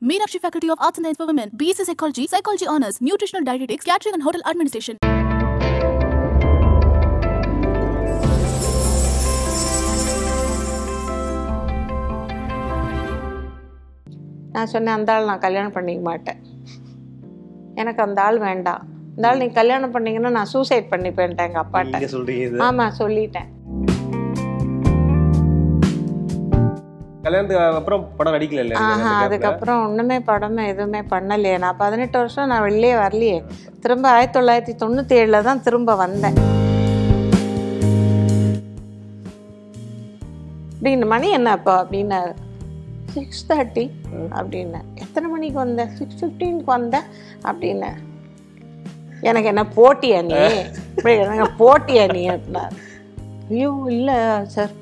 Meenakshi Faculty of Arts and Science for Women, BSc Psychology, Psychology Honors, Nutritional Dietetics, Catering and Hotel Administration. நான் சொன்னேன் அந்த ஆள் நான் கல்யாணம் பண்ணிக்க மாட்டேன் எனக்கு அந்த ஆள் வேண்டாம் இந்த ஆள் நீ கல்யாணம் பண்ணீங்கன்னா நான் சூசைட் பண்ணிப்பேன்ட்டேன் எங்கள் அப்பாட்ட நீங்க சொல்றீங்க இது ஆமாம் சொல்லிட்டேன் கல்யாணத்துக்கு அப்புறம் படம் நடிக்கல இல்ல ஆஹா அதுக்கப்புறம் ஒன்றுமே படமே எதுவுமே பண்ணலையே நான் பதினெட்டு வருஷம் நான் வெளியே வரலையே திரும்ப ஆயிரத்தி தொள்ளாயிரத்தி தொண்ணூற்றி ஏழில் தான் திரும்ப வந்தேன் அப்படின்னு மணி என்ன அப்போ அப்படின்னாரு சிக்ஸ் தேர்ட்டி அப்படின்னேன் எத்தனை மணிக்கு வந்த சிக்ஸ் ஃபிஃப்டீனுக்கு வந்தேன் அப்படின்னேன் எனக்கு என்ன போட்டியா நீ இப்படி எனக்கு போட்டியா நீ அப்படின்னாரு ஐயோ இல்லை சார்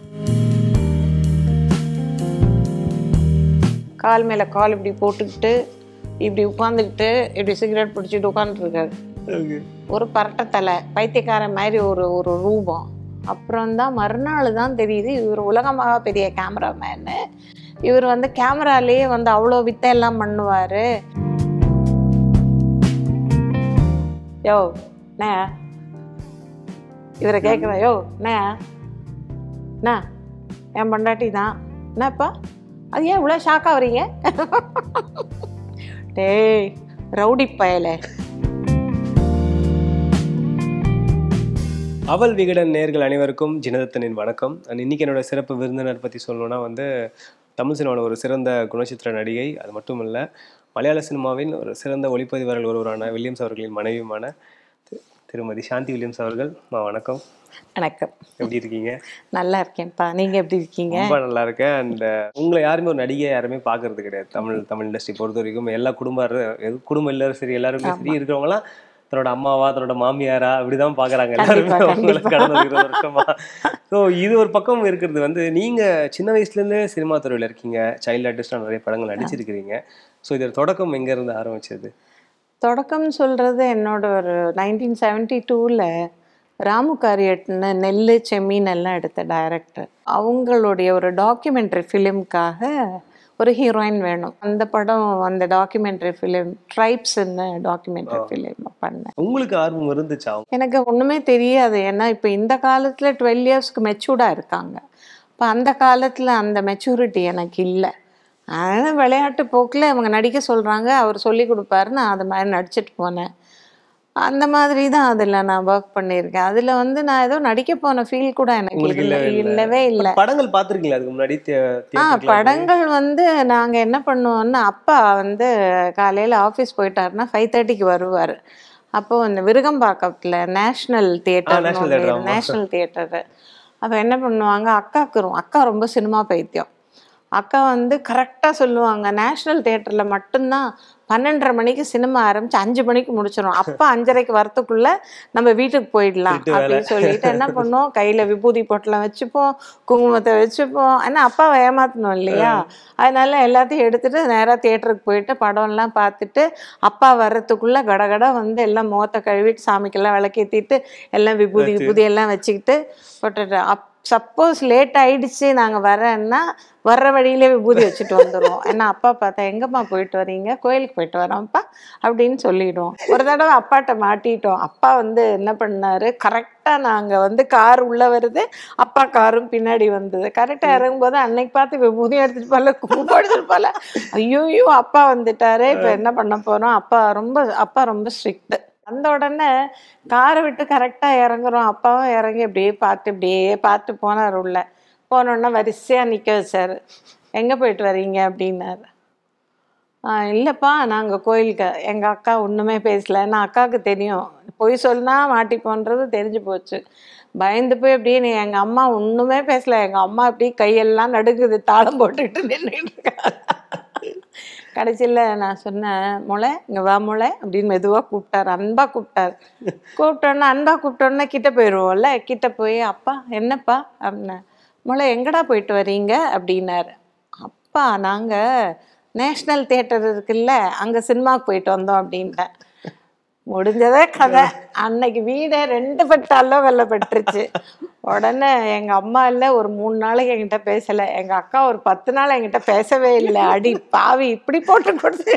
கால் மேலே கால் இப்படி போட்டுக்கிட்டு இப்படி உட்காந்துக்கிட்டு இப்படி சிகரெட் பிடிச்சிட்டு உட்காந்துருக்காரு ஒரு பரட்டை தலை பைத்தியக்காரன் மாதிரி ஒரு ஒரு ரூபம் அப்புறம் தான் மறுநாள் தான் தெரியுது இவர் உலகமாக பெரிய கேமராமேனு இவர் வந்து கேமராலேயே வந்து அவ்வளோ வித்தை எல்லாம் பண்ணுவார் யோ நே இவரை கேட்குறேன் யோ நே என்ன என் பொண்டாட்டி தான் என்னப்பா அது ஏன் இவ்வளோ ஷாக்காக வரீங்க டேய் ரவுடி பயலே அவல் விகடன் நேர்கள் அனைவருக்கும் ஜினதத்தனின் வணக்கம் அண்ட் இன்னைக்கு என்னோட சிறப்பு விருந்தினர் பற்றி சொல்லணும்னா வந்து தமிழ் சினிமாவோட ஒரு சிறந்த குணச்சித்திர நடிகை அது மட்டும் இல்லை மலையாள சினிமாவின் ஒரு சிறந்த ஒளிப்பதிவாளர்கள் ஒருவரான வில்லியம்ஸ் அவர்களின் மனைவியுமான தி- திருமதி சாந்தி வில்லியம்ஸ் அவர்கள் மா வணக்கம் வணக்கம் எப்படி இருக்கீங்க நல்லா இருக்கேன்ப்பா நீங்கள் எப்படி இருக்கீங்க ரொம்ப நல்லா இருக்கேன் அண்ட் உங்களை யாருமே ஒரு நடிகை யாருமே பார்க்கறது கிடையாது தமிழ் தமிழ் இண்டஸ்ட்ரி பொறுத்த வரைக்கும் எல்லா குடும்ப குடும்பம் எல்லாரும் சரி எல்லாருமே சரி இருக்கிறவங்களாம் தன்னோட அம்மாவா தன்னோட மாமியாரா அப்படிதான் பாக்குறாங்க எல்லாருமே கண்டிப்பா, உங்களை கண்டிப்பா. கடந்த இருபது வருஷமா ஸோ இது ஒரு பக்கம் இருக்கிறது வந்து நீங்க சின்ன வயசுல இருந்தே சினிமா துறையில இருக்கீங்க சைல்டு ஆர்டிஸ்டா நிறைய படங்கள் நடிச்சிருக்கிறீங்க ஸோ இதோட தொடக்கம் எங்க இருந்து ஆரம்பிச்சது தொடக்கம்னு சொல்கிறது என்னோட ஒரு நைன்டீன் செவன்ட்டி டூவில் ராமு காரியட்னு நெல் செம்மீன் எல்லாம் எடுத்த டைரக்டர் அவங்களுடைய ஒரு டாக்குமெண்ட்ரி ஃபிலிம்காக ஒரு ஹீரோயின் வேணும் அந்த படம் அந்த டாக்குமெண்ட்ரி ஃபிலிம் ட்ரைப்ஸ்ன்னு டாக்குமெண்ட்ரி ஃபிலிம் பண்ணேன் உங்களுக்கு ஆர்வம் இருந்துச்சா எனக்கு ஒன்றுமே தெரியாது ஏன்னா இப்போ இந்த காலத்தில் டுவெல் இயர்ஸ்க்கு மெச்சூர்டாக இருக்காங்க இப்போ அந்த காலத்தில் அந்த மெச்சூரிட்டி எனக்கு இல்லை அதனால் விளையாட்டு போக்கில் அவங்க நடிக்க சொல்கிறாங்க அவர் சொல்லி கொடுப்பாரு நான் அது மாதிரி நடிச்சிட்டு போனேன் அந்த மாதிரி தான் அதில் நான் ஒர்க் பண்ணியிருக்கேன் அதில் வந்து நான் ஏதோ நடிக்க போன ஃபீல் கூட எனக்கு உங்களுக்கு இல்லை இல்லவே இல்ல. இல்லவே இல்லை படங்கள் பார்த்திருக்கீங்களா அதுக்கு முன்னாடி தே- ஆ theatre க்குலாம் போய்? படங்கள் வந்து நாங்கள் என்ன பண்ணுவோம்னா அப்பா வந்து காலையில் ஆஃபீஸ் போயிட்டாருன்னா ஃபைவ் தேர்ட்டிக்கு வருவார் அப்போ இந்த விருகம்பாக்கத்தில் நேஷ்னல் தியேட்டர் National Theatre, ஆமா. நேஷ்னல் தியேட்டரு அப்போ என்ன பண்ணுவாங்க அக்காவுக்கு ரொ- அக்கா ரொம்ப சினிமா பைத்தியம் அக்கா வந்து கரெக்டாக சொல்லுவாங்க நேஷ்னல் தியேட்டரில் மட்டும்தான் பன்னெண்டரை மணிக்கு சினிமா ஆரம்பிச்சு அஞ்சு மணிக்கு முடிச்சிடும் அப்பா அஞ்சரைக்கு வரத்துக்குள்ள நம்ம வீட்டுக்கு போயிடலாம் வீட்டு வேலை. அப்படின்னு சொல்லிட்டு என்ன பண்ணுவோம் கையில் விபூதி பொட்டலம் வச்சுப்போம் குங்குமத்தை வச்சுப்போம் ஏன்னா அப்பாவை ஏமாத்தணும் இல்லையா அதனால எல்லாத்தையும் எடுத்துட்டு நேராக தியேட்டருக்கு போயிட்டு படம்லாம் பார்த்துட்டு அப்பா வர்றதுக்குள்ள கடகட வந்து எல்லாம் முகத்தை கழுவிட்டு சாமிக்கெல்லாம் விளக்கேற்றிட்டு எல்லாம் விபூதி வச்சு. விபூதி எல்லாம் வச்சுக்கிட்டு போட்டுட்டு அப் சப்போஸ் லேட் ஆயிடுச்சு நாங்கள் வரேன்னா வர்ற வழியிலே விபூதி வச்சுட்டு வந்துடுவோம் ஏன்னா அப்பா பார்த்தா எங்கம்மா போயிட்டு வரீங்க கோயிலுக்கு போயிட்டு வரோம்ப்பா அப்படின்னு சொல்லிடுவோம் ஒரு தடவை அப்பாட்ட மாட்டிட்டோம் அப்பா வந்து என்ன பண்ணாரு கரெக்டாக நாங்கள் வந்து கார் உள்ளே வருது அப்பா காரும் பின்னாடி வந்தது கரெக்டாக இறங்கும்போது அன்னைக்கு பார்த்து விபூதியும் எடுத்துட்டு போல குங்குமம் எடுத்துட்டு போல ஐயோ அப்பா வந்துட்டாரு இப்போ என்ன பண்ண போகிறோம் அப்பா ரொம்ப அப்பா ரொம்ப ஸ்ட்ரிக்ட் வந்த உடனே காரை விட்டு கரெக்டாக இறங்குறோம் அப்பாவும் இறங்கி அப்படியே பார்த்து இப்படியே பார்த்து போனார் உள்ள போனோடனே வரிசையாக நிற்க வச்சார் எங்கே போயிட்டு வரீங்க அப்படின்னாரு "ஆ, இல்லைப்பா நாங்கள் கோயிலுக்கு எங்கள் அக்கா ஒன்றுமே பேசல நான் அக்காவுக்கு தெரியும் பொய் சொன்னா மாட்டிப்போன்றது தெரிஞ்சு போச்சு பயந்து போய் அப்படியே நீ எங்கள் அம்மா ஒன்றுமே பேசல எங்கள் அம்மா அப்படியே கையெல்லாம் நடுக்குது தாளம் போட்டுக்கிட்டு நின்றுட்டு இருக்காங்க கடைசியில் நான் சொன்னேன் முளை இங்கே வா முளை அப்படின்னு மெதுவாக கூப்பிட்டாரு அன்பா கூப்பிட்டாரு கூப்பிட்டோன்னே அன்பா கூப்பிட்டோன்னே கிட்ட போயிடுவோம்ல கிட்ட போய் அப்பா என்னப்பா அப்படின்னேன் முளை எங்கடா போயிட்டு வரீங்க அப்படின்னாரு அப்பா நாங்கள் நேஷ்னல் தியேட்டர் இருக்குல்ல அங்கே சினிமாவுக்கு போயிட்டு வந்தோம் அப்படின்ட்டேன் முடிஞ்சதே கதை அன்னைக்கு வீடே ரெண்டு பட்டாலோ வெள்ளப்பட்டுருச்சு உடனே எங்க அம்மா இல்லை ஒரு மூணு நாளைக்கு என்கிட்ட பேசல எங்க அக்கா ஒரு பத்து நாள் என்கிட்ட பேசவே இல்லை அடி பாவி இப்படி போட்டு கொடுத்து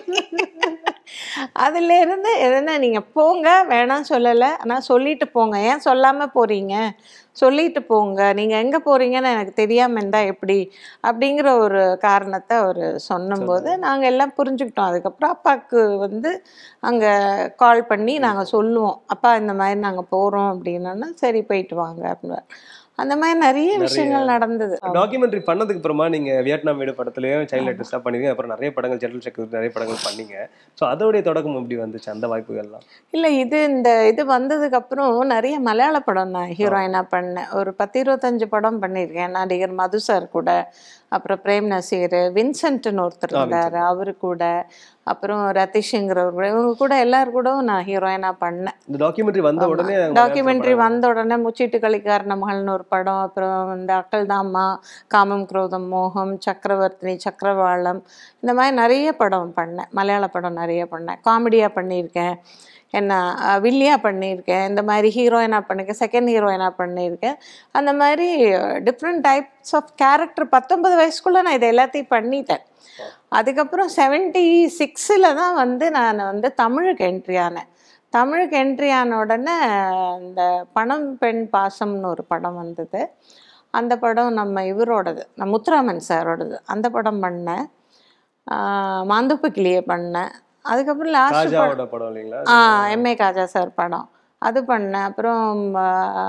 அதுல இருந்து எதுனா நீங்க போங்க வேணாம் சொல்லலை ஆனா சொல்லிட்டு போங்க ஏன் சொல்லாம போறீங்க சொல்லிட்டு போங்க நீங்க எங்க போறீங்கன்னு எனக்கு தெரியாம இருந்தா எப்படி அப்படிங்கிற ஒரு காரணத்தை அவர் சொன்னும்போது நாங்க எல்லாம் புரிஞ்சுக்கிட்டோம் அதுக்கப்புறம் அப்பாவுக்கு வந்து அங்க கால் பண்ணி நாங்க சொல்லுவோம் அப்பா இந்த மாதிரி நாங்க போறோம் அப்படின்னா சரி போயிட்டு வாங்க அப்படின்னு அந்த மாதிரி நிறைய விஷயங்கள் நடந்தது டாக்குமெண்ட்ரி பண்ணதுக்கு அப்புறமா நீங்க வியட்நாம் வீடு படத்துலயும் சைல்ட் ஆர்டிஸ்டா பண்ணிருக்கீங்க அப்புறம் நிறைய படங்கள் ஜெனரல் செக்ரட்டரி நிறைய படங்கள் பண்ணீங்க ஸோ அதோடைய தொடக்கம் எப்படி வந்துச்சு அந்த வாய்ப்புகள்லாம் இல்லை இது இந்த இது வந்ததுக்கு அப்புறம் நிறைய மலையாள படம் நான் ஹீரோயினாக பண்ணேன் ஒரு பத்து இருபத்தஞ்சு படம் பண்ணியிருக்கேன் நடிகர் மது சார் கூட அப்புறம் பிரேம் நசீர் வின்சென்ட்னு ஒருத்தர் இருந்தார் அவரு கூட அப்புறம் ரதீஷுங்கிறவர் கூட இவங்க கூட எல்லார் கூடவும் நான் ஹீரோயினாக பண்ணேன் இந்த டாக்குமெண்ட்ரி வந்த உடனே டாக்குமெண்ட்ரி வந்த உடனே முச்சிட்டு கலிக்காரன மகள்னு ஒரு படம் அப்புறம் இந்த அக்கல் தாமா காமம் குரோதம் மோகம் சக்கரவர்த்தினி சக்கரவாளம் இந்த மாதிரி நிறைய படம் பண்ணேன் மலையாள படம் நிறைய பண்ணேன் காமெடியாக பண்ணியிருக்கேன் என்ன அஹ், வில்லியா பண்ணியிருக்கேன் இந்த மாதிரி ஹீரோயினாக பண்ணியிருக்கேன் செகண்ட் ஹீரோயினாக பண்ணியிருக்கேன் அந்த மாதிரி டிஃப்ரெண்ட் டைப்ஸ் ஆஃப் கேரக்டர் பத்தொன்பது வயசுக்குள்ளே நான் இது எல்லாத்தையும் பண்ணிட்டேன் அதுக்கப்புறம் செவன்ட்டி சிக்ஸில் தான் வந்து நான் வந்து தமிழுக்கு என்ட்ரி ஆனேன் தமிழுக்கு என்ட்ரி ஆன உடனே இந்த பணம் பெண் பாசம்னு ஒரு படம் வந்தது அந்த படம் நம்ம இவரோடது நம்ம முத்துராமன் சாரோடது அந்த படம் பண்ணேன் ஆஹ் மாந்தோப்பு கிளியே பண்ணேன் அதுக்கப்புறம் லாஸ்ட் ராஜாவோட படம் இல்லைங்களா ஆ எம்ஏ காஜா சார் படம் அது பண்ணேன் அப்புறம் ஆ,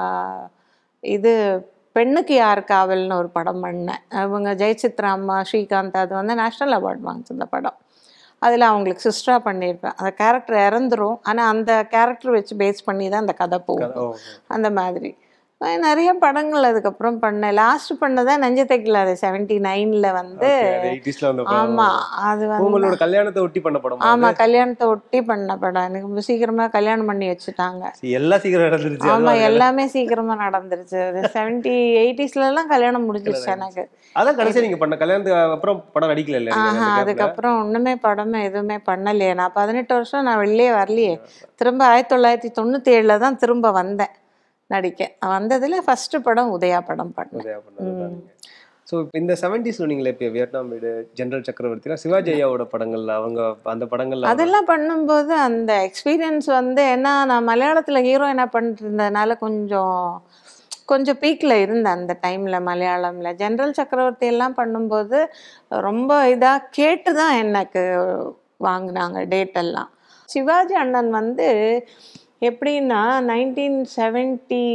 இது பெண்ணுக்கு யார் காவல்னு ஒரு படம் பண்ணேன் அவங்க ஜெயசித்ரா அம்மா ஸ்ரீகாந்த் அது வந்து நேஷ்னல் அவார்ட் வாங்கிச்சு அந்த படம் அதில் அவங்களுக்கு சிஸ்டராக பண்ணியிருப்பேன் அந்த கேரக்டர் இறந்துரும் ஆனால் அந்த கேரக்டர் வச்சு பேஸ் பண்ணி தான் அந்த கதை போகும் ஓ அந்த மாதிரி அஹ் நிறைய படங்கள் அதுக்கப்புறம் பண்ணேன் லாஸ்ட் பண்ணதான் நெஞ்சத்தைக்கல அது செவன்டி நைனில் வந்து எயிட்டிஸ்ல வந்த படம் ஆமா அது வந்து உங்களோட கல்யாணத்தை ஒட்டி பண்ண படம் ஆமா கல்யாணத்தை ஒட்டி பண்ண படம் எனக்கு ரொம்ப சீக்கிரமா கல்யாணம் பண்ணி வச்சுட்டாங்க எல்லாம் சீக்கிரம் நடந்துருச்சு ஆமா அதுதான் எல்லாமே சீக்கிரமா நடந்துருச்சு செவன்டி எயிட்டிஸ்ல எல்லாம் கல்யாணம் முடிஞ்சிருச்சு எனக்கு அதான் கடைசி நீங்க பண்ண கல்யாணத்துக்கு அப்புறம் படம் நடிக்கல இல்ல நீங்க ஆஹா அந்த gapல? அதுக்கப்புறம் ஒண்ணுமே படமே எதுவுமே பண்ணலையே நான் பதினெட்டு வருஷம் நான் வெளியே வரலையே திரும்ப ஆயிரத்தி தொள்ளாயிரத்தி தொண்ணூத்தி ஏழுல தான் திரும்ப வந்தேன் நடிக்க வந்ததுல ஃபர்ஸ்ட் படம் உதயா படம் பண்ணேன் உதயா பண்ணது ஸோ இந்த செவன்டிஸ் சொன்னீங்களே இப்போ வியட்நாம் வீடு ஜெனரல் சக்கரவர்த்திலாம் சிவாஜி ஐயாவோட படங்கள்ல அவங்க அந்த படங்கள்ல அதெல்லாம் பண்ணும்போது அந்த எக்ஸ்பீரியன்ஸ் வந்து ஏன்னா நான் மலையாளத்துல ஹீரோயினா பண்ணிட்டு இருந்ததுனால கொஞ்சம் கொஞ்சம் பீக்கில் இருந்தேன் அந்த டைமில் மலையாளமில் ஜென்ரல் சக்கரவர்த்தி எல்லாம் பண்ணும்போது ரொம்ப இதாக கேட்டு தான் எனக்கு வாங்கினாங்க டேட் எல்லாம் சிவாஜி அண்ணன் வந்து எப்படின்னா நைன்டீன் செவன்ட்டி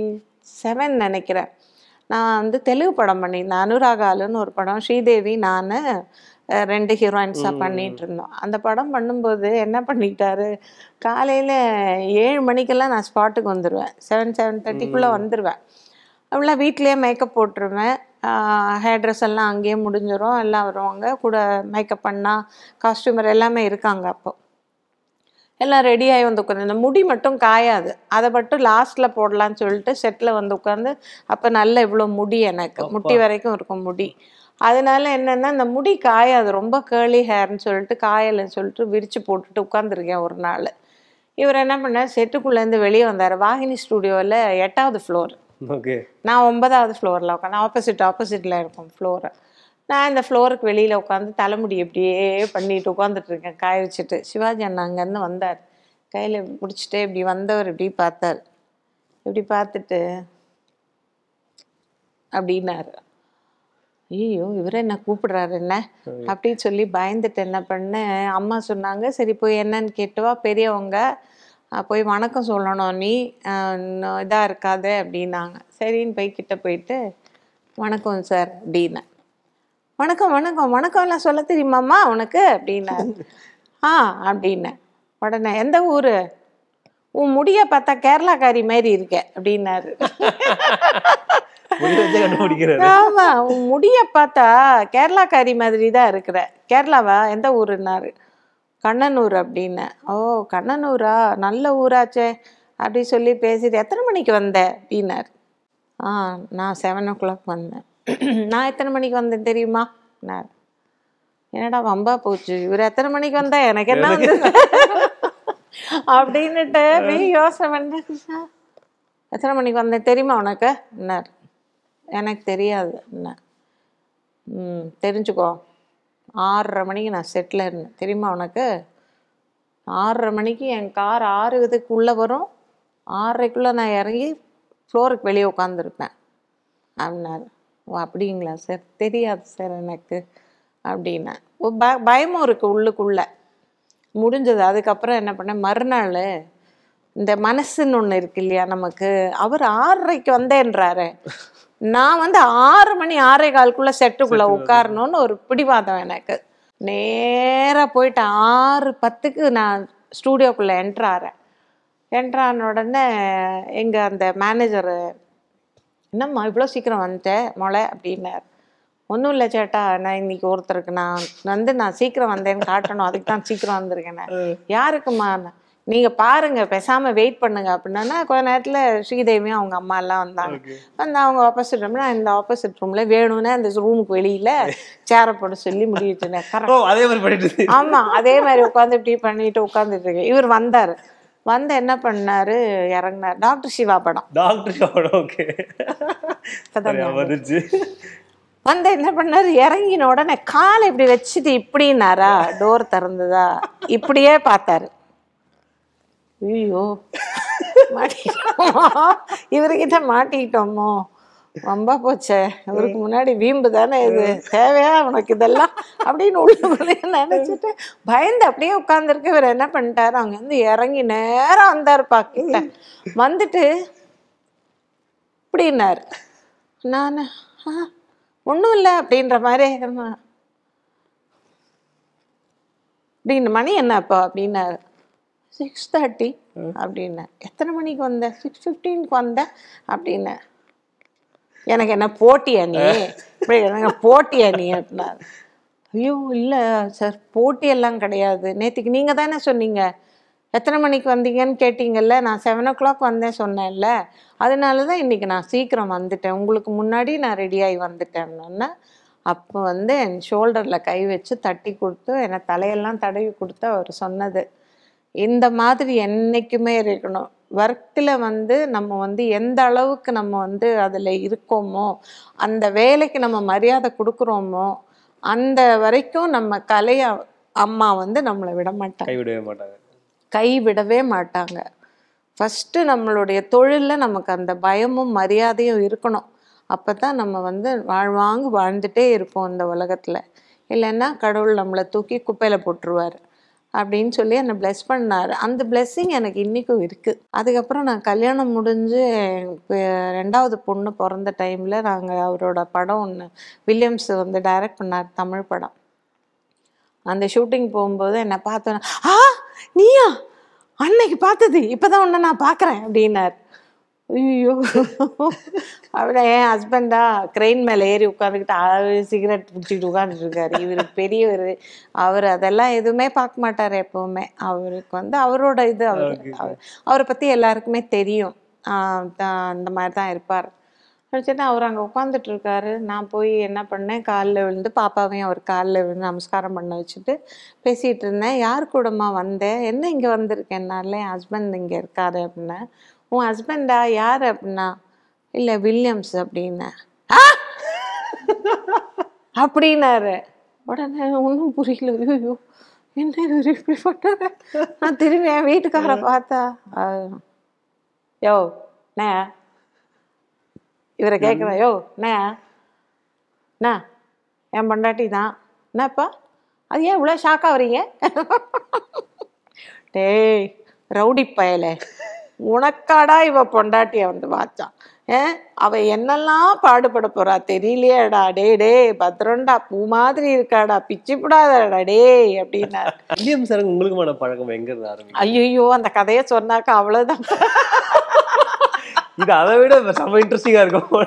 செவன் நினைக்கிறேன் நான் வந்து தெலுங்கு படம் பண்ணியிருந்தேன் அனுராகாலுன்னு ஒரு படம் ஸ்ரீதேவி நான் அஹ், ரெண்டு ஹீரோயின்ஸாக பண்ணிட்டு இருந்தோம் அந்த படம் பண்ணும்போது என்ன பண்ணிட்டாரு காலையில் ஏழு மணிக்கெல்லாம் நான் ஸ்பாட்டுக்கு வந்துடுவேன் செவன் செவன் தேர்ட்டிக்குள்ளே வந்துடுவேன் அவ்வளோ வீட்லேயே மேக்கப் போட்டுருவேன் ஹேர் ட்ரெஸ் எல்லாம் அங்கேயே முடிஞ்சிடும் எல்லாம் வருவாங்க கூட மேக்கப் பண்ணால் காஸ்டியூமர் எல்லாமே இருக்காங்க அப்போ எல்லாம் ரெடி ஆகி வந்து உட்காந்து இந்த முடி மட்டும் காயாது அதை மட்டும் லாஸ்ட்டில் போடலான்னு சொல்லிட்டு செட்டில் வந்து உட்காந்து அப்போ நல்ல இவ்வளோ முடி எனக்கு முட்டி வரைக்கும் இருக்கும் முடி அதனால என்னென்னா இந்த முடி காயாது ரொம்ப கேர்லி ஹேர்னு சொல்லிட்டு காயலைன்னு சொல்லிட்டு விரித்து போட்டுட்டு உட்காந்துருக்கேன் ஒரு நாள் இவர் என்ன பண்ணார் செட்டுக்குள்ளேருந்து வெளியே வந்தார் வாகினி ஸ்டூடியோவில் எட்டாவது ஃப்ளோர் ஓகே நான் ஒன்பதாவது ஃப்ளோரில் உட்காந்து ஆப்போசிட் ஆப்போசிட்டில் இருக்கும் ஃப்ளோரு நான் இந்த ஃப்ளோருக்கு வெளியில் உட்காந்து தலைமுடி இப்படியே பண்ணிட்டு உட்காந்துட்டு இருக்கேன் காய வச்சுட்டு சிவாஜி அண்ணா அங்கேருந்து வந்தார் கையில் பிடிச்சிட்டு இப்படி வந்தவர் இப்படி பார்த்தார் இப்படி பார்த்துட்டு அப்படின்னாரு ஐயோ இவரே என்ன கூப்பிடுறாரு என்ன அப்படின்னு சொல்லி பயந்துட்டு என்ன பண்ணேன் அம்மா சொன்னாங்க சரி போய் என்னன்னு கேட்டுவா பெரியவங்க அஹ் போய் வணக்கம் சொல்லணும் நீ இதாக இருக்காது அப்படின்னாங்க சரின்னு போய் கிட்ட போயிட்டு வணக்கம் சார் அப்படின்னேன் வணக்கம் வணக்கம் வணக்கம்லாம் சொல்ல தெரியுமாம்மா உனக்கு அப்படின்னாரு ஆ அப்படின்னேன் உடனே எந்த ஊர் உன் முடிய பார்த்தா கேரளாக்காரி மாதிரி இருக்க அப்படின்னாரு முடி வச்சே கண்டுபிடிக்கிறாரு ஆமா உன் முடிய பார்த்தா கேரளாக்காரி மாதிரி தான் இருக்கிற கேரளாவா எந்த ஊருன்னாரு கண்ணனூர் அப்படின்னேன் ஓ கண்ணனூரா நல்ல ஊராச்சே அப்படி சொல்லி பேசிட்டு எத்தனை மணிக்கு வந்த அப்படின்னாரு ஆ நான் செவன் ஓ கிளாக் வந்தேன் நான் எத்தனை மணிக்கு வந்தேன் தெரியுமா நான் என்னடா வம்பா போச்சு இவர் எத்தனை மணிக்கு வந்தா எனக்கு என்ன வந்து அப்படின்னுட்டு போய் யோசனை பண்ண எத்தனை மணிக்கு வந்தேன் தெரியுமா உனக்கு என்ன எனக்கு தெரியாது என்ன ம் தெரிஞ்சுக்கோ ஆறரை மணிக்கு நான் செட்டில் இருந்தேன் தெரியுமா உனக்கு ஆறரை மணிக்கு என் கார் ஆறு இதுக்கு உள்ளே வரும் ஆறரைக்குள்ளே நான் இறங்கி ஃப்ளோருக்கு வெளியே உட்காந்துருப்பேன் அப்படின்னாரு ஓ அப்படிங்களா சார் தெரியாது சார் எனக்கு அப்படின்னேன் ஓ ப பயமும் இருக்குது உள்ளுக்குள்ளே முடிஞ்சது அதுக்கப்புறம் என்ன பண்ணேன் மறுநாள் இந்த மனசுன்னு ஒன்று இருக்கு இல்லையா நமக்கு அவர் ஆறரைக்கு வந்தேன்றாரு நான் வந்து ஆறு மணி ஆறே காலுக்குள்ளே செட்டுக்குள்ளே உட்காரணும்னு ஒரு பிடிவாதம் எனக்கு நேராக போயிட்டு ஆறு பத்துக்கு நான் ஸ்டூடியோக்குள்ளே என்ட்ராறேன் என்ட்ரான உடனே எங்கள் அந்த மேனேஜர் என்னம்மா இவ்வளோ சீக்கிரம் வந்துட்டேன் மொளை அப்படின்னார் ஒன்றும் இல்லை சேட்டா நான் இன்னைக்கு ஒருத்தருக்கு நான் வந்து நான் சீக்கிரம் வந்தேன்னு காட்டணும் அதுக்கு தான் சீக்கிரம் வந்திருக்கேன் நான். யாருக்குமா நீங்கள் பாருங்க பேசாமல் வெயிட் பண்ணுங்க அப்படின்னா கொஞ்ச நேரத்தில் ஸ்ரீதேவியும் அவங்க அம்மா எல்லாம் வந்தாங்க வந்து அவங்க ஆப்போசிட் ரூம்ல இந்த ஆப்போசிட் ரூமில் வேணும்னா இந்த ரூமுக்கு வெளியில் சேரை போட சொல்லி முடிவிட்டுனேன் கரெக்ட் ஓ அதே மாதிரி பண்ணிட்டு ஆமா அதே மாதிரி உட்காந்து இப்படி பண்ணிட்டு உட்காந்துட்டு இருக்கு இவர் வந்தாரு வந்து என்ன பண்ணாரு இறங்குனார் டாக்டர் சிவா படம் டாக்டர் ஓகே இப்பதான் ஞாபகம் வந்துருச்சு வந்து என்ன பண்ணாரு இறங்கின உடனே காலை இப்படி வச்சுட்டு இப்படின்னாரா டோர் திறந்ததா இப்படியே பார்த்தாரு ஐயோ மாட்டிக்கிட்டோமோ இவர்கிட்ட மாட்டிக்கிட்டோமோ ரொம்ப போச்சே இவருக்கு முன்னாடி வீம்பு தானே இது தேவையா உனக்கு இதெல்லாம் அப்படின்னு உள்ளுக்குள்ளே நினைச்சிட்டு பயந்து அப்படியே உட்காந்துருக்கு இவர் என்ன பண்ணிட்டாரு அங்க இருந்து இறங்கி நேரா வந்தாரு பாக்கல வந்துட்டு இப்படின்னாரு நான் ஒன்றும் இல்லை அப்படின்ற மாதிரி இருந்தேன். அப்படின்னு மணி என்ன அப்போ அப்படின்னாரு சிக்ஸ் தேர்ட்டி அப்படின்னேன் எத்தனை மணிக்கு வந்த சிக்ஸ் ஃபிஃப்டீனுக்கு வந்த அப்படின்னேன் எனக்கு என்ன போட்டியா நீ இப்படி எனக்கு போட்டியா நீ அப்படின்னாரு ஐயோ இல்லை சார் போட்டியெல்லாம் கிடையாது நேற்றுக்கு நீங்கள் தானே சொன்னீங்க எத்தனை மணிக்கு வந்தீங்கன்னு கேட்டீங்கல்ல நான் செவன் ஓ கிளாக் வந்தேன் சொன்னேன்ல அதனால தான் இன்றைக்கி நான் சீக்கிரம் வந்துட்டேன் உங்களுக்கு முன்னாடி நான் ரெடியாகி வந்துட்டேன்னொன்னே அப்போ வந்து என் ஷோல்டரில் கை வச்சு தட்டி கொடுத்து என்னை தலையெல்லாம் தடவி கொடுத்து அவர் சொன்னது இந்த மாதிரி என்றைக்குமே இருக்கணும் ஒர்க்கில் வந்து நம்ம வந்து எந்த அளவுக்கு நம்ம வந்து அதில் இருக்கோமோ அந்த வேலைக்கு நம்ம மரியாதை கொடுக்குறோமோ அந்த வரைக்கும் நம்ம கலைய அம்மா வந்து நம்மளை விட மாட்டாங்க கைவிடவே மாட்டாங்க கைவிடவே மாட்டாங்க ஃபஸ்ட்டு நம்மளுடைய தொழிலில் நமக்கு அந்த பயமும் மரியாதையும் இருக்கணும் அப்போ தான் நம்ம வந்து வாழ்வாங்கு வாழ்ந்துட்டே இருப்போம் இந்த உலகத்தில் இல்லைன்னா கடவுள் நம்மளை தூக்கி குப்பையில் போட்டுருவார் அப்படின்னு சொல்லி என்னை ப்ளெஸ் பண்ணார் அந்த blessing எனக்கு இன்றைக்கும் இருக்குது அதுக்கப்புறம் நான் கல்யாணம் முடிஞ்சு இப்போ ரெண்டாவது பொண்ணு பிறந்த டைமில் நாங்கள் அவரோட படம் ஒன்று வில்லியம்ஸ் வந்து டைரக்ட் பண்ணார் தமிழ் படம் அந்த ஷூட்டிங் போகும்போது என்னை பார்த்தோன்னே ஆ நீயா அன்னைக்கு பார்த்தது இப்போதான் உன்னை நான் பார்க்குறேன் அப்படின்னார் ஐயோ அப்படியே என் ஹஸ்பண்டா க்ரெயின் மேலே ஏறி உட்காந்துக்கிட்டு அவர் சிகரெட் பிடிச்சிக்கிட்டு உட்காந்துட்டு இருக்காரு இவர் பெரியவர் அவர் அதெல்லாம் எதுவுமே பார்க்க மாட்டார் எப்பவுமே அவருக்கு வந்து அவரோட இது அவர் அவர் அவரை பற்றி எல்லாருக்குமே தெரியும் ஆஹ் தான் அந்த மாதிரி தான் இருப்பார் படிச்சுட்டு அவர் அங்கே உட்காந்துட்டு இருக்காரு நான் போய் என்ன பண்ணேன் காலில் விழுந்து பாப்பாவையும் அவர் காலில் விழுந்து நமஸ்காரம் பண்ண வச்சுட்டு பேசிகிட்டு இருந்தேன் யார் கூடமா வந்தேன் என்ன இங்கே வந்திருக்கேன்னால என் ஹஸ்பண்ட் இங்கே இருக்காரு அப்படின்னேன் உன் ஹஸ்பண்டா யார் அப்படின்னா இல்லை வில்லியம்ஸ் அப்படின்னேன் "ஆ!" அப்படின்னாரு உடனே ஒன்றும் புரியல ஐயோ என்ன இவர் இப்படி பண்ணாரு நான் திரும்பி என் வீட்டுக்கார பார்த்தா "ஆ, யோ நே இவரை கேட்குறேன் யோ என்ன என்ன என் பொண்டாட்டி தான் என்னப்பா அது ஏன் இவ்வளோ ஷாக்காக வரீங்க டேய் ரவுடி பயலே உனக்காடா இவ பொண்டாட்டிய வந்து வாச்சான் ஏன் அவ என்னெல்லாம் பாடுபட போறா தெரியலையேடா டே டே பத்திரம்டா பூ மாதிரி இருக்காடா பிச்சு விடாதடா டேய் அப்படின்னாரு வில்லியம் சாருக்கு உங்களுக்குமான பழக்கம் எங்க இருந்து ஆரம்பிக்கும் ஐயோ அந்த கதையை சொன்னாக்கா அவ்வளோதான் இது அதை விட செம்ம இன்ட்ரெஸ்டிங்கா இருக்கும்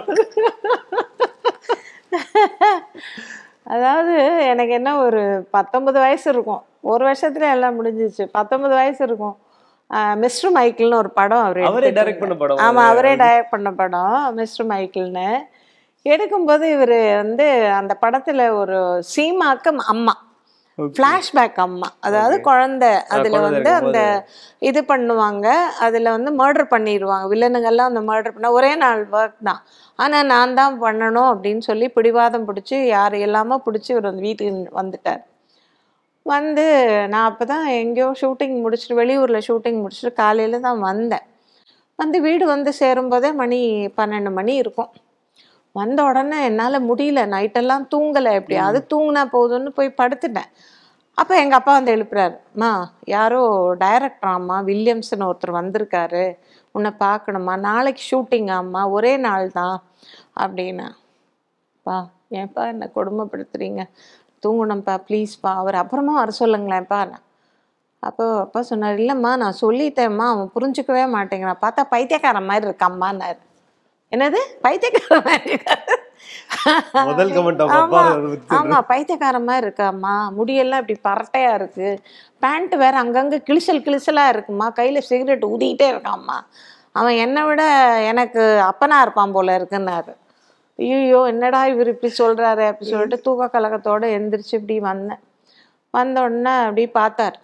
அதாவது எனக்கு என்ன ஒரு பத்தொன்பது வயசு இருக்கும் ஒரு வருஷத்துல எல்லாம் முடிஞ்சிச்சு பத்தொன்பது வயசு இருக்கும் மிஸ்டர் மைக்கிள்னு ஒரு படம் அவர் அவரே டைரக்ட் பண்ண படம் ஆமா அவரே டைரக்ட் பண்ண படம் மிஸ்டர் மைக்கிள்னு எடுக்கும்போது இவர் வந்து அந்த படத்துல ஒரு சீமாக்கு அம்மா ஃப்ளாஷ்பேக் அம்மா அதாவது குழந்தை அதுல குழந்தை வந்து அந்த இருக்கும்போது. இது பண்ணுவாங்க அதுல வந்து மர்டர் பண்ணிடுவாங்க வில்லனுங்கெல்லாம் அந்த மர்டர் பண்ண ஒரே நாள் ஒர்க் தான் ஆனா நான் தான் பண்ணணும் அப்படின்னு சொல்லி பிடிவாதம் பிடிச்சி யார் எல்லாமோ பிடிச்சி இவர் வந்து வீட்டுக்கு வந்துட்டார் வந்து நான் அப்போ தான் எங்கேயோ ஷூட்டிங் முடிச்சுட்டு வெளியூரில் ஷூட்டிங் முடிச்சுட்டு காலையில் தான் வந்தேன் வந்து வீடு வந்து சேரும்போதே மணி பன்னெண்டு மணி இருக்கும் வந்த உடனே என்னால் முடியல நைட்டெல்லாம் தூங்கலை எப்படியாவது தூங்கினா போதும்னு போய் படுத்துட்டேன் அப்போ எங்கள் அப்பா வந்து எழுப்புறாரு அம்மா யாரோ டைரக்டராம்மா வில்லியம்ஸ்னு ஒருத்தர் வந்திருக்காரு உன்னை பார்க்கணுமா நாளைக்கு ஷூட்டிங்காம்மா ஒரே நாள் தான் அப்படின்னு பா ஏன்ப்பா என்னை கொடுமைப்படுத்துறீங்க தூங்கணும்ப்பா ப்ளீஸ்ப்பா அவர் அப்புறமா வர சொல்லுங்களேன்ப்பா அப்போ அப்பா சொன்னார் இல்லைம்மா நான் சொல்லிட்டேம்மா அவன் புரிஞ்சுக்கவே மாட்டேங்கிறான் பார்த்தா பைத்தியக்காரன் மாதிரி இருக்காம்மான்னாரு என்னது பைத்தியக்காரன் மாதிரி இருக்காரு முதல் comment அவங்க அப்பா ஆமா, அதை பத்தி ஆமா பைத்தியக்காரன் மாதிரி இருக்காம்மா முடியெல்லாம் இப்படி பரட்டையா இருக்கு பேண்ட் வேற அங்கங்க கிழிசல் கிழிசலா இருக்குமா கையில சிகரெட் ஊதிக்கிட்டே இருக்காம்மா அவன் என்னை விட எனக்கு அப்பனா இருப்பான் போல இருக்குன்னாரு ஐயோ என்னடா இவர் இப்படி சொல்றாரு அப்படி சொல்லிட்டு தூக்க கலக்கத்தோட எந்திரிச்சு இப்படி வந்தேன் வந்த உடனே அப்படி பார்த்தார்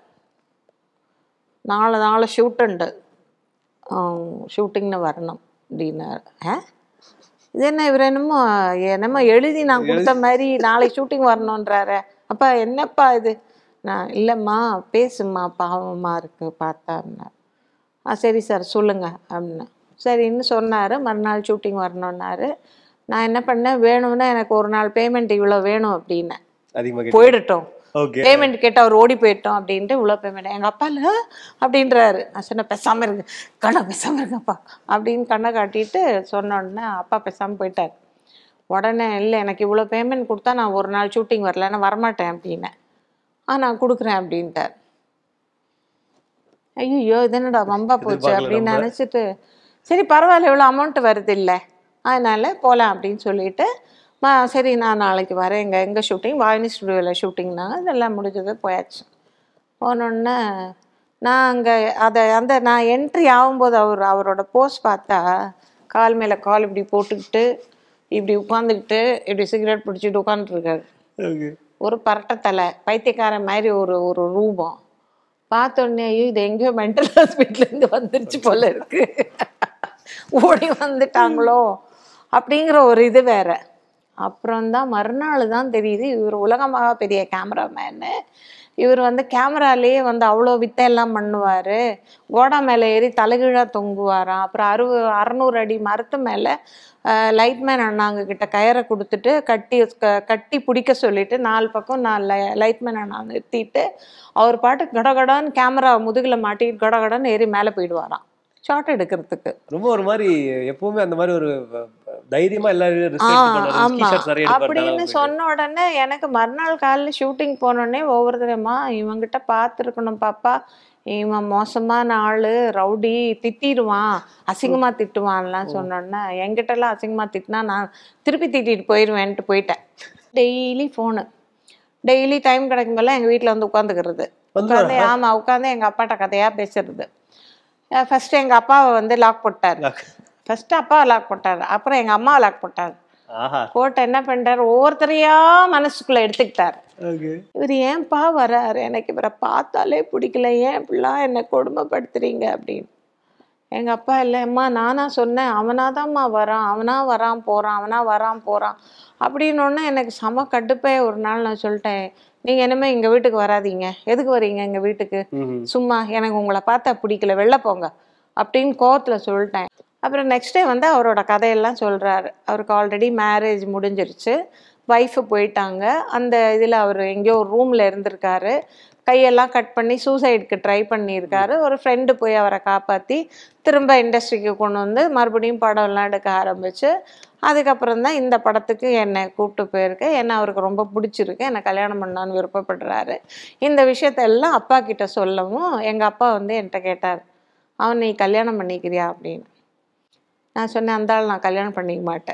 நாலு நாலு ஷூட் உண்டு ஷூட்டிங்னு வரணும் அப்படின்னாரு ஆ இது என்ன இவர் என்னமோ என்னமோ எழுதி நான் கொடுத்த மாதிரி நாளைக்கு ஷூட்டிங் வரணுன்றாரு அப்பா என்னப்பா இது நான் இல்லைம்மா பேசும்மா பாவமா இருக்கு பார்த்தாருன்னார் ஆ சரி சார் சொல்லுங்க அப்படின்னா சரின்னு சொன்னார் மறுநாள் ஷூட்டிங் வரணுன்னாரு நான் என்ன பண்ணேன் வேணும்னா எனக்கு ஒரு நாள் பேமெண்ட் இவ்வளோ வேணும் அப்படின்னேன் அதிகமா போயிடட்டும் ஓகே பேமெண்ட் கேட்டு அவர் ஓடி போயிட்டோம் அப்படின்ட்டு இவ்வளோ பேமெண்ட் எங்கள் அப்பா இல்லை அப்படின்றாரு நான் சொன்னேன் பேசாமல் இருக்கு கண்ணை பேசாமல் இருங்கப்பா அப்படின்னு கண்ணை காட்டிட்டு சொன்ன உடனே அப்பா பேசாமல் போயிட்டார் உடனே இல்லை எனக்கு இவ்வளோ பேமெண்ட் கொடுத்தா நான் ஒரு நாள் ஷூட்டிங் வரல நான் வரமாட்டேன் அப்படின்னேன் ஆ நான் கொடுக்குறேன் அப்படின்ட்டார் ஐயோ இது என்னடா வம்பா போச்சு எதிர்பார்க்கல அப்படின்னு நம்ம. நினச்சிட்டு சரி பரவாயில்ல இவ்வளோ அமௌண்ட் வருது இல்லை அதனால போகலாம் அப்படின்னு சொல்லிட்டு மா சரி நான் நாளைக்கு வரேன் எங்கள் எங்கள் ஷூட்டிங் வாயினி ஸ்டுடியோவில் ஷூட்டிங்னாங்க இதெல்லாம் முடிஞ்சது போயாச்சு போனோடனே நான் அங்கே அதை அந்த நான் என்ட்ரி ஆகும்போது அவர் அவரோட போஸ் பார்த்தா கால் மேலே கால் இப்படி போட்டுக்கிட்டு இப்படி உட்காந்துக்கிட்டு இப்படி சிகரெட் பிடிச்சிட்டு உட்காந்துருக்காரு ஓகே ஒரு பரட்டை தலை பைத்தியக்காரன் மாதிரி ஒரு ஒரு ரூபம் பார்த்த உடனே ஐயோ இது எங்கேயோ மென்டல் ஹாஸ்பிட்டலேருந்து வந்துருச்சு போல இருக்கு ஓடி வந்துட்டாங்களோ அப்படிங்கிற ஒரு இது வேற அப்புறம்தான் மறுநாள் தான் தெரியுது இவர் உலகமாக பெரிய கேமராமேனு இவர் வந்து கேமராலேயே வந்து அவ்வளோ வித்தையெல்லாம் பண்ணுவார் கோடா மேலே ஏறி தலைகீழாக தொங்குவாராம் அப்புறம் அறுபது அறநூறு அடி மரத்து மேலே லைட்மேன் அண்ணாங்க கிட்ட கயரை கொடுத்துட்டு கட்டி க- கட்டி பிடிக்க சொல்லிட்டு நாலு பக்கம் நாலு லை- லைட்மேன் அண்ணா நிறுத்திட்டு அவர் பாட்டு கடகடான்னு கேமரா முதுகில் மாட்டிக்கிட்டு கடகடன்னு ஏறி மேலே போயிடுவாராம் ஷார்ட் எடுக்கிறதுக்கு ரொம்ப ஒரு மாதிரி எப்பவுமே அந்த மாதிரி ஒரு அஹ், தைரியமா எல்லாரும் ஆ, ரிசர்ச் ஆமா பண்ணாரு நிறைய அப்படின்னு எடுப்பாரு சொன்ன உடனே எனக்கு மறுநாள் காலையில் ஷூட்டிங் போனோடனே ஒவ்வொருத்தரமா இவங்கிட்ட பார்த்துருக்கணும் பாப்பா இவன் மோசமான ஆளு ரவுடி திட்டிடுவான் அசிங்கமா திட்டுவான்லாம் சொன்னோடனே என்கிட்டலாம் அசிங்கமா திட்டினா நான் திருப்பி திட்டிட்டு போயிடுவேன்ட்டு போயிட்டேன் டெய்லி ஃபோனு டெய்லி டைம் கிடைக்கும் போல எங்கள் வீட்டில் வந்து உட்காந்துக்கிறது உட்காந்து ஆமாம் உட்காந்து எங்கள் அப்பாட்ட கதையாக பேசுறது ஃபர்ஸ்ட் எங்கள் அப்பாவை வந்து லாக் போட்டார் ஃபர்ஸ்ட் அப்பாவை லாக் போட்டார் அப்புறம் எங்கள் அம்மாவை லாக் போட்டார் ஆஹா போட்டு என்ன பண்ணிட்டார் ஒவ்வொருத்தரையா மனசுக்குள்ள எடுத்துக்கிட்டார் ஓகே இவர் ஏன்பா வராரு எனக்கு இவரை பார்த்தாலே பிடிக்கல ஏன் இப்படிலாம் என்னை கொடுமைப்படுத்துறீங்க அப்படின்னு எங்கள் அப்பா இல்லைம்மா நானா சொன்னேன் அவனாதாம்மா வரான் அவனா வரான் போகிறான் அவனா வரான் போகிறான் அப்படின்னோடனே எனக்கு செம கடுப்பே ஒரு நாள் நான் சொல்லிட்டேன் நீங்கள் இனிமேல் எங்கள் வீட்டுக்கு வராதீங்க எதுக்கு வரீங்க எங்கள் வீட்டுக்கு ம்ஹும். சும்மா எனக்கு உங்களை பார்த்தா பிடிக்கல வெளில போங்க அப்படின்னு கோவத்தில் சொல்லிட்டேன் அப்புறம் நெக்ஸ்ட் டே வந்து அவரோட கதையெல்லாம் சொல்கிறாரு அவருக்கு ஆல்ரெடி மேரேஜ் முடிஞ்சிருச்சு ஒய்ஃபு போயிட்டாங்க அந்த இதில் அவர் எங்கேயோ ஒரு ரூமில் இருந்திருக்காரு கையெல்லாம் கட் பண்ணி சூசைடுக்கு ட்ரை பண்ணியிருக்காரு ஒரு ஃப்ரெண்டு போய் அவரை காப்பாற்றி திரும்ப இண்டஸ்ட்ரிக்கு கொண்டு வந்து மறுபடியும் படம்லாம் எடுக்க ஆரம்பிச்சு அதுக்கப்புறம் தான் இந்த படத்துக்கு என்னை கூப்பிட்டு போயிருக்கு என்ன அவருக்கு ரொம்ப பிடிச்சிருக்கு என்னை கல்யாணம் பண்ணான்னு விருப்பப்படுறாரு இந்த விஷயத்த எல்லாம் அப்பா கிட்ட சொல்லவும் எங்கள் அப்பா வந்து என்கிட்ட கேட்டார் அவன் நீ கல்யாணம் பண்ணிக்கிறியா அப்படின்னு நான் சொன்னேன் அந்த ஆள் நான் கல்யாணம் பண்ணிக்க மாட்டேன்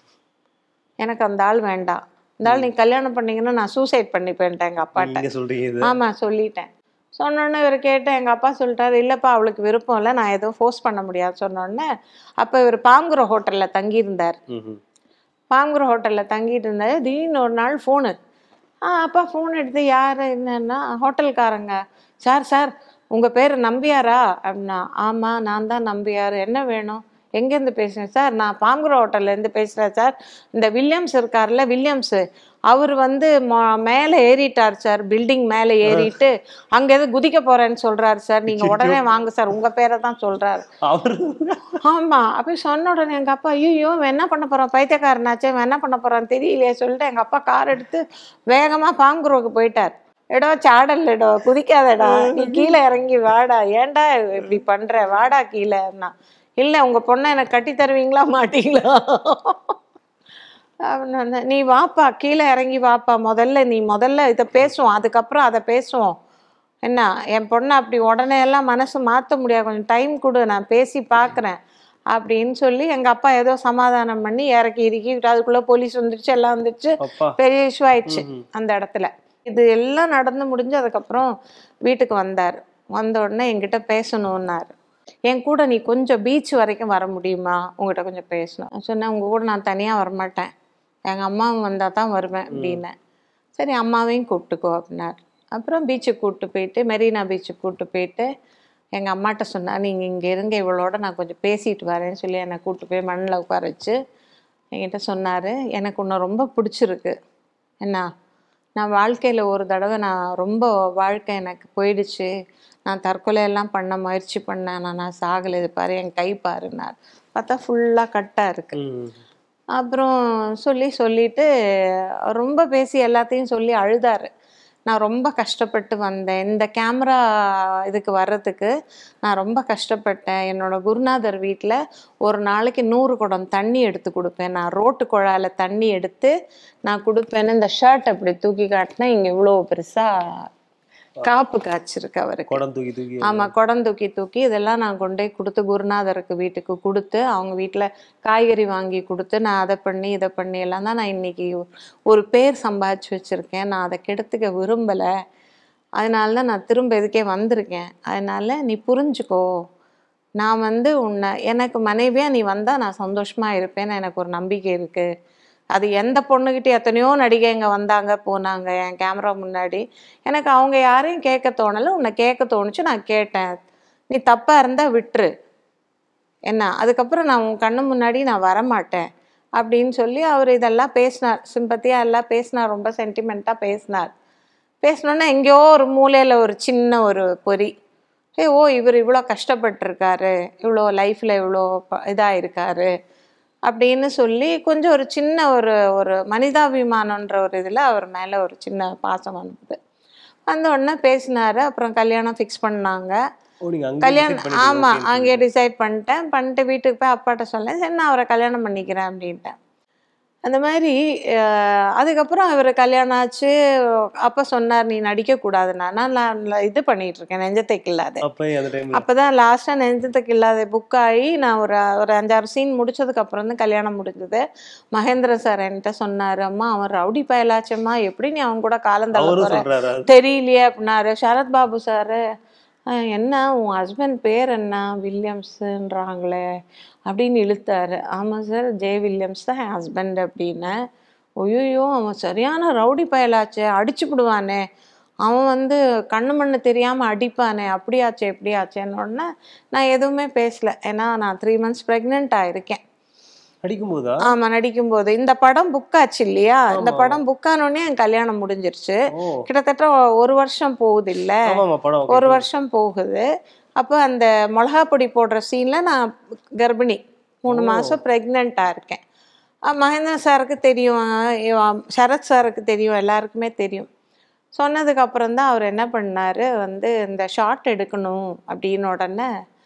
எனக்கு அந்த ஆள் வேண்டாம் இந்த ஆள் நீ கல்யாணம் பண்ணீங்கன்னா நான் சூசைட் பண்ணிப்பேன்ட்டேன் எங்கள் அப்பாட்ட நீங்க சொல்றீங்க இது ஆமாம் சொல்லிட்டேன் சொன்னோன்னே இவர் கேட்டேன் எங்கள் அப்பா சொல்லிட்டாரு இல்லைப்பா அவளுக்கு விருப்பம் இல்லை நான் எதுவும் ஃபோர்ஸ் பண்ண முடியாது சொன்னோடனே அப்போ இவர் பாங்குற ஹோட்டலில் தங்கியிருந்தார் ம்ஹும். பாங்குற ஹோட்டலில் தங்கிட்டு இருந்தாரு திடீர்னு ஒரு நாள் ஃபோனு ஆ அப்பா ஃபோன் எடுத்து யார் என்னன்னா ஹோட்டல்காரங்க சார் சார் உங்கள் பேர் நம்பியாரா அப்படின்னா ஆமாம் நான் தான் நம்பியார் என்ன வேணும் எங்கேருந்து பேசுகிறேன் சார் நான் பாம்புர ஹோட்டல்லேருந்து பேசுகிறேன் சார் இந்த வில்லியம்ஸ் இருக்கார்ல வில்லியம்ஸு அவர் வந்து மொ- மேலே ஏறிட்டார் சார் பில்டிங் மேலே ஏறிட்டு அங்கே எது குதிக்க போகிறேன்னு சொல்கிறாரு சார் நீங்கள் உடனே வாங்க சார் உங்கள் பேரை தான் சொல்கிறாரு அவரு ஆமா அப்படி சொன்ன உடனே எங்க அப்பா ஐயோ இவன் என்ன பண்ண போறான் பைத்தியக்காரனாச்சே இவன் என்ன பண்ண போறான் தெரியலையே சொல்லிட்டு எங்க அப்பா கார் எடுத்து வேகமா பாங்குரோவுக்கு போயிட்டார் எடோ சாடல் எடோ குதிக்காதடா நீ கீழே இறங்கி வாடா ஏன்டா இப்படி பண்ற வாடா கீழேன்னா இல்ல உங்க பொண்ணை எனக்கு கட்டி தருவீங்களா மாட்டீங்களா அப்படின்னு வந்தேன். நீ வாப்பா கீழே இறங்கி வாப்பா முதல்ல நீ முதல்ல இதை பேசுவோம் அதுக்கப்புறம் அதை பேசுவோம் என்ன என் பொண்ணை அப்படி உடனே எல்லாம் மனசு மாற்ற முடியாது கொஞ்சம் டைம் கொடு நான் பேசி பார்க்குறேன் அப்படின்னு சொல்லி எங்கள் அப்பா ஏதோ சமாதானம் பண்ணி இறக்கி இறக்கி அதுக்குள்ளே போலீஸ் வந்துடுச்சு எல்லாம் வந்துடுச்சு அப்பா பெரிய இஷ்யூ ஆயிடுச்சு அந்த இடத்துல இது எல்லாம் நடந்து முடிஞ்சு அதுக்கப்புறம் வீட்டுக்கு வந்தார் வந்த உடனே என்கிட்ட பேசணுன்னாரு என் கூட நீ கொஞ்சம் பீச் வரைக்கும் வர முடியுமா உங்ககிட்ட கொஞ்சம் பேசணும் நான் சொன்னேன் உங்க கூட நான் தனியாக வரமாட்டேன் எங்கள் அம்மாவும் வந்தால் தான் வருவேன் அப்படின்னேன் சரி அம்மாவையும் கூப்பிட்டுக்கோ அப்படின்னார் அப்புறம் பீச்சுக்கு கூப்பிட்டு போயிட்டு மெரினா பீச்சுக்கு கூப்பிட்டு போயிட்டு எங்கள் அம்மாட்ட சொன்னா நீங்கள் இங்கே இருங்க இவளோட நான் கொஞ்சம் பேசிட்டு வரேன்னு சொல்லி என்னை கூப்பிட்டு போய் மண்ணில் உட்கார வச்சு என்கிட்ட சொன்னார் எனக்கு உன்னை ரொம்ப பிடிச்சிருக்கு என்ன நான் வாழ்க்கையில் ஒரு தடவை நான் ரொம்ப வாழ்க்கை எனக்கு போயிடுச்சு நான் தற்கொலை எல்லாம் பண்ண முயற்சி பண்ணேன் நான் நான் சாகலை இது பாரு என் கை பாருன்னார் பார்த்தா ஃபுல்லாக கட்டாக இருக்கு ம். அப்புறம் சொல்லி சொல்லிட்டு ரொம்ப பேசி எல்லாத்தையும் சொல்லி அழுதாரு நான் ரொம்ப கஷ்டப்பட்டு வந்தேன் இந்த கேமரா இதுக்கு வர்றதுக்கு நான் ரொம்ப கஷ்டப்பட்டேன் என்னோட குருநாதர் வீட்டில் ஒரு நாளைக்கு நூறு குடம் தண்ணி எடுத்து கொடுப்பேன் நான் ரோட்டு குழாயில் தண்ணி எடுத்து நான் கொடுப்பேன்னு இந்த ஷர்ட் அப்படி தூக்கி காட்டினா இங்கே இவ்வளோ பெருசாக காப்பு காய்ச்சிருக்கு அவருக்கு குடம் தூக்கி தூக்கி ஆமா குடம் தூக்கி தூக்கி இதெல்லாம் நான் கொண்டு போய் கொடுத்து குருநாதருக்கு வீட்டுக்கு கொடுத்து அவங்க வீட்ல காய்கறி வாங்கி கொடுத்து நான் அதை பண்ணி இதை பண்ணி எல்லாம் தான் நான் இன்னைக்கு ஒரு பேர் சம்பாதிச்சு வச்சிருக்கேன் நான் அதை கெடுத்துக்க விரும்பல அதனால தான் நான் திரும்ப இதுக்கே வந்திருக்கேன் அதனால நீ புரிஞ்சுக்கோ நான் வந்து உன்னை எனக்கு மனைவியா நீ வந்தா நான் சந்தோஷமா இருப்பேன்னு எனக்கு ஒரு நம்பிக்கை இருக்கு அது எந்த பொண்ணுகிட்ட எத்தனையோ நடிகைங்க வந்தாங்க போனாங்க என் கேமரா முன்னாடி எனக்கு அவங்க யாரையும் கேட்க தோணலை உன்னை கேட்க தோணுச்சு நான் கேட்டேன் நீ தப்பா இருந்தா விட்டுரு என்ன அதுக்கப்புறம் நான் உன் கண்ணு முன்னாடி நான் வரமாட்டேன் அப்படின்னு சொல்லி அவர் இதெல்லாம் பேசினார் சிம்பத்தியாக எல்லாம் பேசினார் ரொம்ப சென்டிமெண்ட்டாக பேசினார் பேசினோன்னே எங்கேயோ ஒரு மூலையில் ஒரு சின்ன ஒரு பொறி ஏ ஓ இவர் இவ்வளோ கஷ்டப்பட்டிருக்காரு இவ்வளோ லைஃப்பில் இவ்வளோ இதாக இருக்காரு அப்படின்னு சொல்லி கொஞ்சம் ஒரு சின்ன ஒரு ஒரு மனிதாபிமானன்ற ஒரு இதில் அவர் மேலே ஒரு சின்ன பாசம் வந்தது வந்த உடனே பேசினாரு அப்புறம் கல்யாணம் ஃபிக்ஸ் பண்ணாங்க ஓ நீங்க அங்க கல்யாணம் ஆமாம் அங்கே டிசைட் பண்ணிட்டேன் பண்ணிட்டு வீட்டுக்கு போய் அப்பாட்ட சொன்னேன் சரி நான் அவரை கல்யாணம் பண்ணிக்கிறேன் அப்படின்ட்டேன் அந்த மாதிரி அஹ், அதுக்கப்புறம் அவர் கல்யாணம் ஆச்சு அப்போ சொன்னார் நீ நடிக்கக்கூடாதுண்ணா நான் நான் இது பண்ணிட்டு இருக்கேன் நெஞ்சத்தைக்கு இல்லாத அப்ப அந்த டைம்ல அப்பதான் லாஸ்டா நெஞ்சத்துக்கு இல்லாத புக் ஆகி நான் ஒரு ஒரு அஞ்சாறு சீன் முடிச்சதுக்கு அப்புறம் தான் கல்யாணம் முடிஞ்சது மகேந்திர சார் என்கிட்ட சொன்னாரு அம்மா அவன் ரவுடி பயலாச்சம்மா எப்படி நீ அவன் கூட காலம் தள்ள அவரும் போற சொல்றாரு அது. தெரியலையே அப்படின்னாரு சரத் பாபு சாரு "அஹ், என்ன உன் ஹஸ்பண்ட் பேர் என்ன வில்லியம்ஸுன்றாங்களே அப்படின்னு இழுத்தாரு ஆமாம் சார் ஜே வில்லியம்ஸ் தான் என் ஹஸ்பண்ட் அப்படின்னேன் ஐயோ அவன் சரியான ரவுடி பயலாச்சே அடிச்சு விடுவானே அவன் வந்து கண்ணு மண்ணு தெரியாமல் அடிப்பானே அப்படியாச்சே இப்படியாச்சேன்னு உடனே நான் எதுவுமே பேசல ஏன்னா நான் த்ரீ மந்த்ஸ் ப்ரெக்னென்ட் ஆயிருக்கேன் அடிக்கும் போதா ஆமா நடிக்கும்போது இந்த படம் புக் ஆச்சு இல்லையா இந்த ஆமா. படம் புக் ஆனோடனே என் கல்யாணம் முடிஞ்சிருச்சு ஓ கிட்டத்தட்ட ஒரு வருஷம் போகுது இல்ல ஆமாமா படம் okay. ஒரு வருஷம் போகுது அப்போ அந்த மிளகா பொடி போடுற சீன்ல நான் கர்ப்பிணி மூணு ஓ. மாசம் ப்ரெக்னெண்டா இருக்கேன் அஹ் மகேந்திரன் சாருக்கு தெரியும் அஹ் இவ- சரத் சாருக்கு தெரியும் எல்லாருக்குமே தெரியும் சொன்னதுக்கு அப்புறம் தான் அவர் என்ன பண்ணாரு வந்து இந்த ஷார்ட் எடுக்கணும் அப்படின்னு உடனே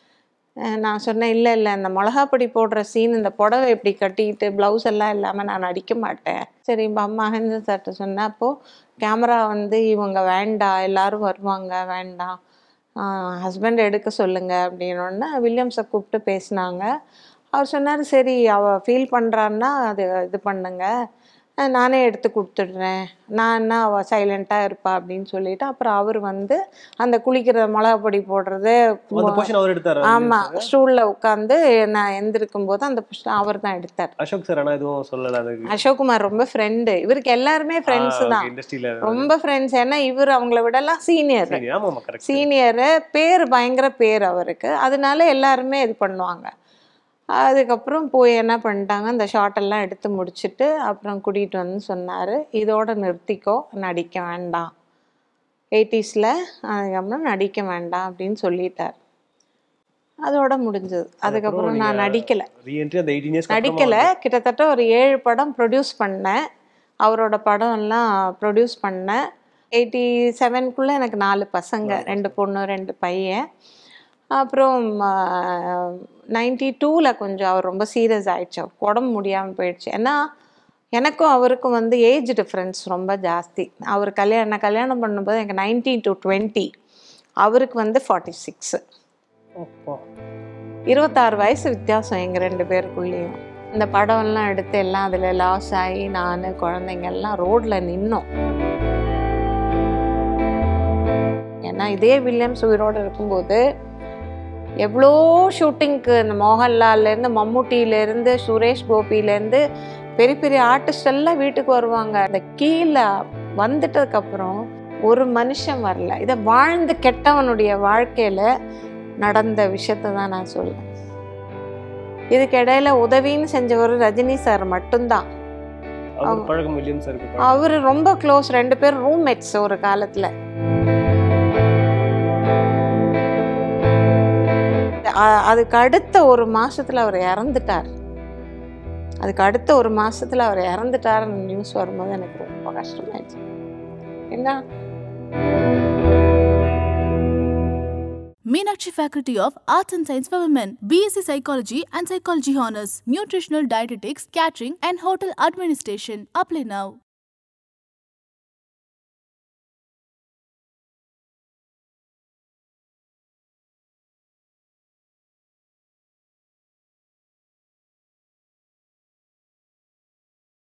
அஹ் நான் சொன்னேன் இல்லை இல்லை இந்த மிளகா பொடி போடுற சீன் இந்த புடவை இப்படி கட்டிக்கிட்டு ப்ளவுஸ் எல்லாம் இல்லாமல் நான் நடிக்க மாட்டேன் சரி அம்மா மகேந்திரன் சார்கிட்ட சொன்னேன் அப்போது கேமரா வந்து இவங்க வேண்டாம் எல்லாரும் வருவாங்க வேண்டாம் ஹஸ்பண்ட் எடுக்க சொல்லுங்க அப்படின்னோடனே வில்லியம்ஸை கூப்பிட்டு பேசினாங்க அவர் சொன்னார் சரி அவ ஃபீல் பண்ணுறான்னா அது இது பண்ணுங்க அஹ் நானே எடுத்து கொடுத்துடுறேன் நான் என்ன அவள் சைலண்ட்டாக இருப்பா அப்படின்னு சொல்லிட்டு அப்புறம் அவர் வந்து அந்த குளிக்கிற மிளகா பொடி போடுறது அந்த போர்ஷன் அவர் எடுத்தாரு ஆமாம் ஸ்டூலில் உட்காந்து நான் எந்திருக்கும் போது அந்த அவர் தான் எடுத்தார் அசோக் சார் ஆனா எதுவும் சொல்லல அதுக்கு அசோக்குமார் ரொம்ப ஃப்ரெண்டு இவருக்கு எல்லாருமே ஃப்ரெண்ட்ஸ் தான் இண்டஸ்ட்ரியில ரொம்ப ஃப்ரெண்ட்ஸ் ஏன்னா இவர் அவங்கள விடலாம் சீனியர் ஆமா ஆமா கரெக்ட் சீனியரு பேர் பயங்கர பேர் அவருக்கு அதனால எல்லாருமே இது பண்ணுவாங்க அதுக்கப்புறம் போய் என்ன பண்ணிட்டாங்க அந்த ஷார்ட் எல்லாம் எடுத்து முடிச்சுட்டு அப்புறம் கூட்டிகிட்டு வந்து சொன்னார் இதோட நிறுத்திக்கோ நடிக்க வேண்டாம் எயிட்டிஸில் அதுக்கப்புறம் நடிக்க வேண்டாம் அப்படின்னு சொல்லிட்டார் அதோட முடிஞ்சது அதுக்கப்புறம் நான் நடிக்கலை ரீஎன்ட்ரி அந்த எயிட்டீன் இயர்ஸ் நடிக்கலை கிட்டத்தட்ட ஒரு ஏழு படம் ப்ரொடியூஸ் பண்ணேன் அவரோட படம் எல்லாம் ப்ரொடியூஸ் பண்ணேன் எயிட்டி செவனுக்குள்ளே எனக்கு நாலு பசங்க ரெண்டு பொண்ணு ரெண்டு பையன் அப்புறம் நைன்டி டூவில் கொஞ்சம் அவர் ரொம்ப சீரியஸ் ஆயிடுச்சு அவருக்கு உடம்பு முடியாமல் போயிடுச்சு ஏன்னா எனக்கும் அவருக்கும் வந்து ஏஜ் டிஃப்ரென்ஸ் ரொம்ப ஜாஸ்தி அவர் கல்யாணம் கல்யாணம் பண்ணும்போது எனக்கு நைன்டீன் டு டுவெண்ட்டி அவருக்கு வந்து ஃபார்ட்டி சிக்ஸு இருபத்தாறு வயசு வித்தியாசம் எங்கள் ரெண்டு பேருக்குள்ளேயும் இந்த படம்லாம் எடுத்து எல்லாம் அதில் லாஸ் ஆகி நான் குழந்தைங்க எல்லாம் ரோட்டில் நின்னோம் ஏன்னா இதே வில்லியம்ஸ் உயிரோடு இருக்கும்போது எவ்வளோ ஷூட்டிங்க்கு இந்த மோகன்லால்லேருந்து மம்முட்டியிலேருந்து சுரேஷ் கோபியிலேருந்து பெரிய பெரிய ஆர்டிஸ்ட் எல்லாம் வீட்டுக்கு வருவாங்க அந்த கீழே வந்துட்டதுக்கப்புறம் ஒரு மனுஷன் வரல இதை வாழ்ந்து கெட்டவனுடைய வாழ்க்கையில் நடந்த விஷயத்தை தான் நான் சொல்லுவேன் இதுக்கு இடையில உதவின்னு செஞ்சவர் ரஜினி சார் மட்டும்தான் அவர் பழக்கம் வில்லியம் சாருக்கு பழக்கம். அவர் ரொம்ப க்ளோஸ் ரெண்டு பேரும் ரூம்மேட்ஸ் ஒரு காலத்தில் அதுக்கு அடுத்த ஒரு மாசத்துல அவர் இறந்துட்டார் அதுக்கு அடுத்த ஒரு மாசத்துல அவர் இறந்துட்டாருன்னு நியூஸ் வரும்போது எனக்கு ரொம்ப கஷ்டமாயிடுச்சு என்ன Meenakshi Faculty of Arts and Science for Women, BSc Psychology and Psychology Honors, Nutritional Dietetics, Catering and Hotel Administration. Apply now.